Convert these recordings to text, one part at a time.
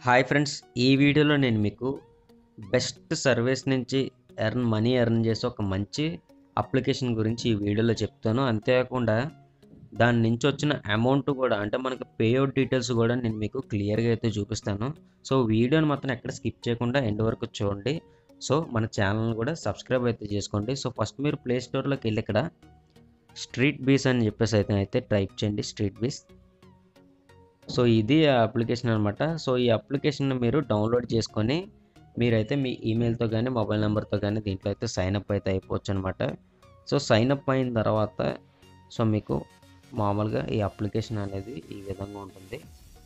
hi friends ఈ వీడియోలో నేను మీకు బెస్ట్ సర్వీస్ నుంచి ఎర్న్ మనీ ఎర్న్ చేసే ఒక మంచి అప్లికేషన్ గురించి ఈ వీడియోలో చెప్తాను అంతేకాకుండా దాని నుంచి వచ్చిన అమౌంట్ కూడా అంటే మనకి పేఅవుట్ డీటెయిల్స్ కూడా నేను మీకు క్లియర్గా అయితే చూపిస్తాను సో వీడియోని మొత్తం ఎక్కడ స్కిప్ చేయకుండా ఎండ్ వరకు చూడండి సో మన ఛానల్ కూడా సబ్స్క్రైబ్ అయితే చేసుకోండి సో ఫస్ట్ మీరు ప్లే స్టోర్లోకి వెళ్ళి ఇక్కడ స్ట్రీట్ బీస్ అని చెప్పేసి అయితే అయితే టైప్ చేయండి స్ట్రీట్ బీస్ సో ఇది ఆ అప్లికేషన్ అనమాట సో ఈ అప్లికేషన్ మీరు డౌన్లోడ్ చేసుకొని మీరైతే మీ ఈమెయిల్తో కానీ మొబైల్ నెంబర్తో కానీ దీంట్లో అయితే సైన్ అప్ అయితే అయిపోవచ్చు అనమాట సో సైన్ అప్ అయిన తర్వాత సో మీకు మామూలుగా ఈ అప్లికేషన్ అనేది ఈ విధంగా ఉంటుంది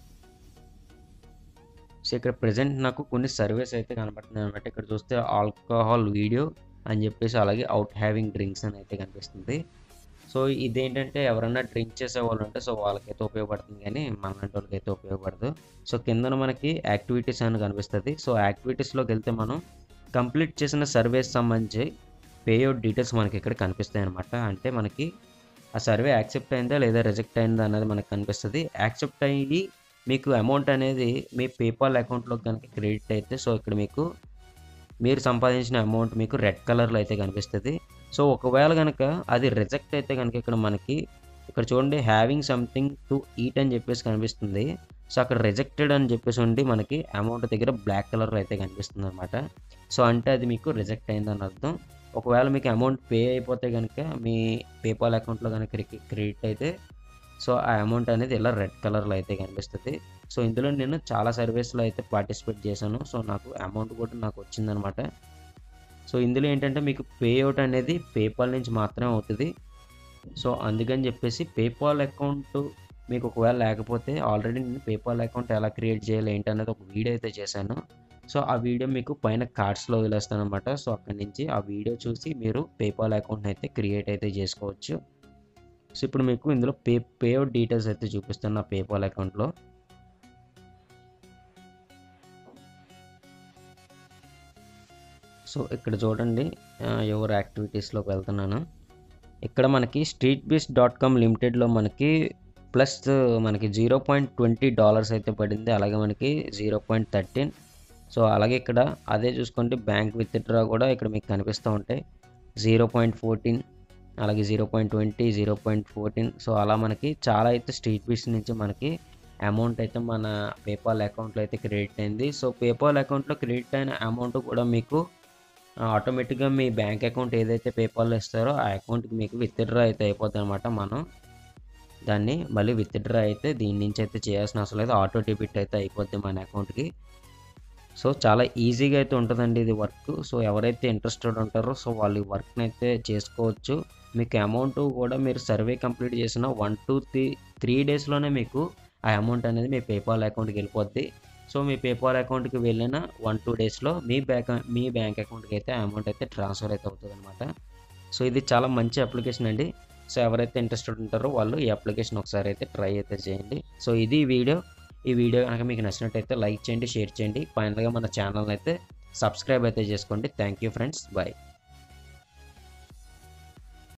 సో ఇక్కడ ప్రజెంట్ నాకు కొన్ని సర్వీస్ అయితే కనబడుతున్నాయి అనమాట ఇక్కడ చూస్తే ఆల్కహాల్ వీడియో అని చెప్పేసి అలాగే అవుట్ హ్యావింగ్ డ్రింక్స్ అని అయితే కనిపిస్తుంది సో ఇదేంటంటే ఎవరైనా డ్రింక్ చేసే వాళ్ళు ఉంటే సో వాళ్ళకైతే ఉపయోగపడుతుంది కానీ మనలాంటి వాళ్ళకి అయితే ఉపయోగపడదు సో కిందన మనకి యాక్టివిటీస్ అని కనిపిస్తుంది సో యాక్టివిటీస్లోకి వెళ్తే మనం కంప్లీట్ చేసిన సర్వేస్ సంబంధించి పేఅవుట్ డీటెయిల్స్ మనకి ఇక్కడ కనిపిస్తాయి అనమాట అంటే మనకి ఆ సర్వే యాక్సెప్ట్ అయిందా లేదా రిజెక్ట్ అయిందా అనేది మనకు కనిపిస్తుంది యాక్సెప్ట్ అయ్యి మీకు అమౌంట్ అనేది మీ పేపాల్ అకౌంట్లోకి కనుక క్రెడిట్ అయితే సో ఇక్కడ మీకు మీరు సంపాదించిన అమౌంట్ మీకు రెడ్ కలర్లో అయితే కనిపిస్తుంది సో ఒకవేళ కనుక అది రిజెక్ట్ అయితే కనుక ఇక్కడ మనకి ఇక్కడ చూడండి హ్యావింగ్ సంథింగ్ టు ఈట్ అని చెప్పేసి కనిపిస్తుంది సో అక్కడ రిజెక్టెడ్ అని చెప్పేసి ఉండి మనకి అమౌంట్ దగ్గర బ్లాక్ కలర్లో అయితే కనిపిస్తుంది అనమాట సో అంటే అది మీకు రిజెక్ట్ అయిందని అర్థం ఒకవేళ మీకు అమౌంట్ పే అయిపోతే కనుక మీ పేపాల్ అకౌంట్లో కనుక క్రెడిట్ అయితే సో ఆ అమౌంట్ అనేది ఇలా రెడ్ కలర్లో అయితే కనిపిస్తుంది సో ఇందులో నేను చాలా సర్వీస్లో అయితే పార్టిసిపేట్ చేశాను సో నాకు అమౌంట్ కూడా నాకు వచ్చిందనమాట సో ఇందులో ఏంటంటే మీకు పేఅవుట్ అనేది పేపాల్ నుంచి మాత్రమే అవుతుంది సో అందుకని చెప్పేసి పేపాల్ అకౌంట్ మీకు ఒకవేళ లేకపోతే ఆల్రెడీ నేను పేపాల్ అకౌంట్ ఎలా క్రియేట్ చేయాలి ఏంటి అనేది ఒక వీడియో అయితే చేశాను సో ఆ వీడియో మీకు పైన కార్డ్స్లో వదిలేస్తాను అనమాట సో అక్కడి నుంచి ఆ వీడియో చూసి మీరు పేపాల్ అకౌంట్ అయితే క్రియేట్ అయితే చేసుకోవచ్చు సో ఇప్పుడు మీకు ఇందులో పే పేఅవుట్ డీటెయిల్స్ అయితే చూపిస్తాను నా పేపాల్ అకౌంట్లో సో ఇక్కడ చూడండి ఎవరు యాక్టివిటీస్లోకి వెళ్తున్నాను ఇక్కడ మనకి స్ట్రీట్ బీస్ డాట్ కామ్ లిమిటెడ్లో మనకి ప్లస్ మనకి జీరో పాయింట్ ట్వంటీ డాలర్స్ అయితే పడింది అలాగే మనకి జీరో పాయింట్ థర్టీన్ సో అలాగే ఇక్కడ అదే చూసుకుంటే బ్యాంక్ విత్డ్రా కూడా ఇక్కడ మీకు కనిపిస్తూ ఉంటాయి జీరో పాయింట్ ఫోర్టీన్ అలాగే zero point twenty zero point fourteen so అలా మనకి చాలా అయితే స్ట్రీట్ బీస్ నుంచి మనకి అమౌంట్ అయితే మన పేపాల్ అకౌంట్లో అయితే క్రెడిట్ అయింది సో పేపాల్ అకౌంట్లో క్రెడిట్ అయిన అమౌంట్ కూడా మీకు ఆటోమేటిక్గా మీ బ్యాంక్ అకౌంట్ ఏదైతే పేపాల్లో ఇస్తారో ఆ అకౌంట్కి మీకు విత్డ్రా అయితే అయిపోతుంది అనమాట మనం దాన్ని మళ్ళీ విత్డ్రా అయితే దీని నుంచి అయితే చేయాల్సిన అవసరం లేదు ఆటో డెబిట్ అయితే అయిపోద్ది మన అకౌంట్కి సో చాలా ఈజీగా అయితే ఉంటుందండి ఇది వర్క్ సో ఎవరైతే ఇంట్రెస్టెడ్ ఉంటారో సో వాళ్ళు ఈ వర్క్ని అయితే చేసుకోవచ్చు మీకు అమౌంట్ కూడా మీరు సర్వే కంప్లీట్ చేసిన వన్ టూ త్రీ త్రీ డేస్లోనే మీకు ఆ అమౌంట్ అనేది మీ పేపాల్ అకౌంట్కి వెళ్ళిపోద్ది సో మీ పేపాల్ అకౌంట్కి వెళ్ళిన వన్ టూ డేస్లో మీ బ్యాంక్ మీ బ్యాంక్ అకౌంట్కి అయితే అమౌంట్ అయితే ట్రాన్స్ఫర్ అయితే అవుతుంది అనమాట సో ఇది చాలా మంచి అప్లికేషన్ అండి సో ఎవరైతే ఇంట్రెస్టెడ్ ఉంటారో వాళ్ళు ఈ అప్లికేషన్ ఒకసారి అయితే ట్రై అయితే చేయండి సో ఇది వీడియో ఈ వీడియో కనుక మీకు నచ్చినట్టయితే లైక్ చేయండి షేర్ చేయండి ఫైనల్గా మన ఛానల్ అయితే సబ్స్క్రైబ్ అయితే చేసుకోండి థ్యాంక్ యూ ఫ్రెండ్స్ బాయ్